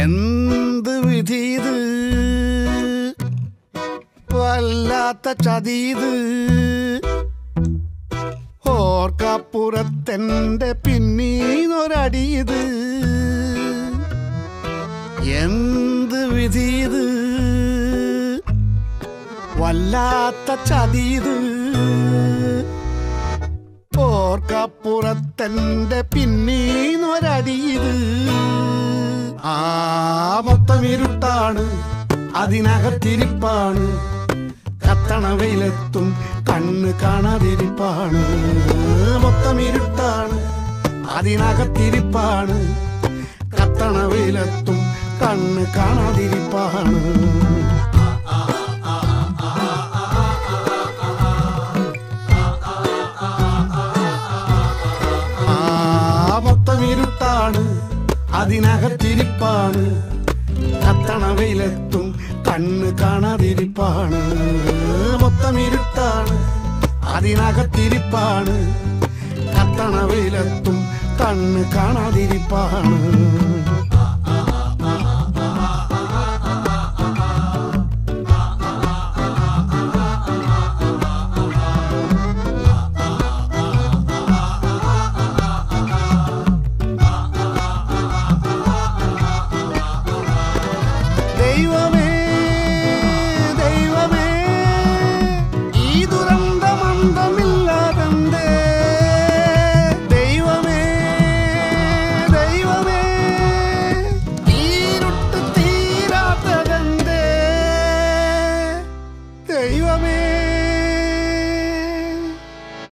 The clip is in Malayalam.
എന്ത് വിധീത് വല്ലാത്ത ചതീത് ഓർക്കപ്പുറത്തെന്റെ പിന്നീന്നൊരടിയത് എന്ത് വിധീത് വല്ലാത്ത ചതീത് ഓർക്കപ്പുറത്തെന്റെ പിന്നീന്നൊരടിയത് ആ മൊത്തം ഇരുട്ടാണ് അതിനകത്തിരിപ്പാണ് കത്തണ വെയിലെത്തും കണ്ണ് കാണാതിരിപ്പാണ് മൊത്തം ഇരുട്ടാണ് അതിനകത്തിരിപ്പാണ് കത്തണ വെയിലെത്തും കണ്ണ് കാണാതിരിപ്പാണ് ആ മൊത്തം ഇരുട്ടാണ് അതിനകത്തിരിപ്പാണ് കത്തണ വെയിലെത്തും കണ്ണ് കാണാതിരിപ്പാണ് മൊത്തം ഇരുട്ടാണ് അതിനകത്തിരിപ്പാണ് കത്തണ വെയിലെത്തും കണ്ണ് കാണാതിരിപ്പാണ്